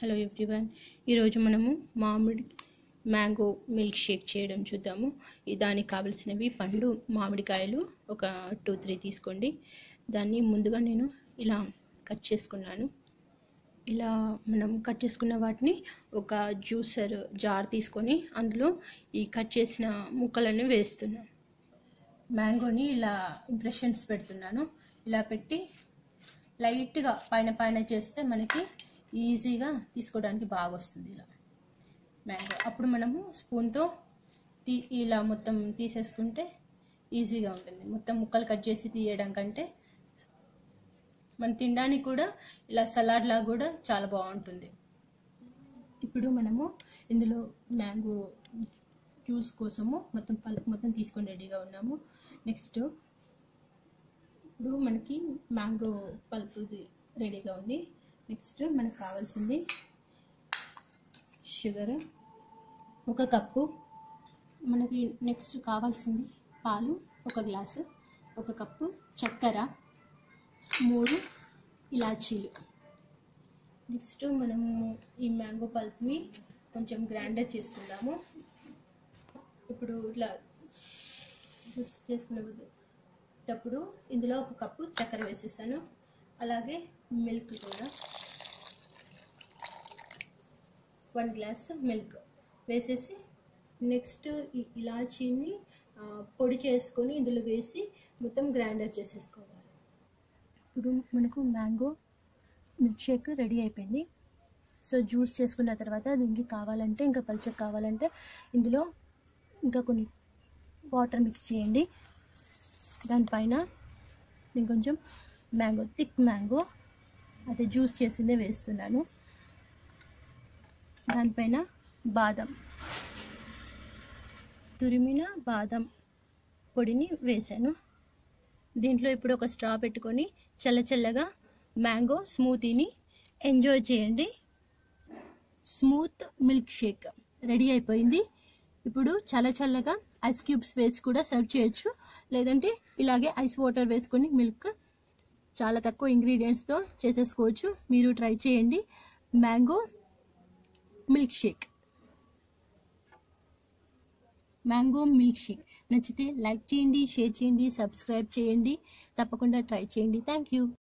hello everyone ఈరోజు మనము మామిడి మ్యాంగో మిల్క్ షేక్ చేయడం చూద్దాము ఈ దానికి కావలసినవి పండు మామిడికాయలు ఒక టూ త్రీ తీసుకోండి దాన్ని ముందుగా నేను ఇలా కట్ చేసుకున్నాను ఇలా మనం కట్ చేసుకున్న వాటిని ఒక జ్యూసర్ జార్ తీసుకొని అందులో ఈ కట్ చేసిన ముక్కలన్నీ వేస్తున్నాను మ్యాంగోని ఇలా ఇంప్రెషన్స్ పెడుతున్నాను ఇలా పెట్టి లైట్గా పైన పైన చేస్తే మనకి ఈజీగా తీసుకోవడానికి బాగా వస్తుంది ఇలా మ్యాంగో అప్పుడు మనము స్పూన్తో తీ ఇలా మొత్తం తీసేసుకుంటే ఈజీగా ఉంటుంది మొత్తం ముక్కలు కట్ చేసి తీయడం కంటే మనం తినడానికి కూడా ఇలా సలాడ్ లాగా కూడా చాలా బాగుంటుంది ఇప్పుడు మనము ఇందులో మ్యాంగో జ్యూస్ కోసము మొత్తం పల్ప్ మొత్తం తీసుకొని రెడీగా ఉన్నాము నెక్స్ట్ ఇప్పుడు మనకి మ్యాంగో పల్పుది రెడీగా ఉంది నెక్స్ట్ మనకు కావాల్సింది షుగర్ ఒక కప్పు మనకి నెక్స్ట్ కావాల్సింది పాలు ఒక గ్లాసు ఒక కప్పు చక్కెర మూడు ఇలాచీలు నెక్స్ట్ మనము ఈ మ్యాంగో పల్ప్ని కొంచెం గ్రైండర్ చేసుకుందాము ఇప్పుడు ఇట్లా జ్యూస్ చేసుకునేటప్పుడు ఇందులో ఒక కప్పు చక్కెర వేసేసాను అలాగే మిల్క్ కూడా వన్ గ్లాస్ మిల్క్ వేసేసి నెక్స్ట్ ఈ ఇలాచీని ఆ, పొడి చేసుకొని ఇందులో వేసి మొత్తం గ్రైండర్ చేసేసుకోవాలి ఇప్పుడు మనకు మ్యాంగో మిల్క్ షేక్ రెడీ అయిపోయింది సో జ్యూస్ చేసుకున్న తర్వాత దీనికి కావాలంటే ఇంకా పల్చగా కావాలంటే ఇందులో ఇంకా కొన్ని వాటర్ మిక్స్ చేయండి దానిపైన నేను కొంచెం మ్యాంగో థిక్ మ్యాంగో అదే జ్యూస్ చేసిందే వేస్తున్నాను దానిపైన బాదం తురిమిన బాదం పొడిని వేశాను దీంట్లో ఇప్పుడు ఒక స్ట్రా పెట్టుకొని చల్ల చల్లగా మ్యాంగో స్మూతీని ఎంజాయ్ చేయండి స్మూత్ మిల్క్ షేక్ రెడీ అయిపోయింది ఇప్పుడు చల్ల చల్లగా ఐస్ క్యూబ్స్ వేసి కూడా సర్వ్ చేయొచ్చు లేదంటే ఇలాగే ఐస్ వాటర్ వేసుకొని మిల్క్ చాలా తక్కువ ఇంగ్రీడియంట్స్తో చేసేసుకోవచ్చు మీరు ట్రై చేయండి mango milk shake mango milk shake నచ్చితే లైక్ చేయండి షేర్ చేయండి సబ్స్క్రైబ్ చేయండి తప్పకుండా ట్రై చేయండి థ్యాంక్ యూ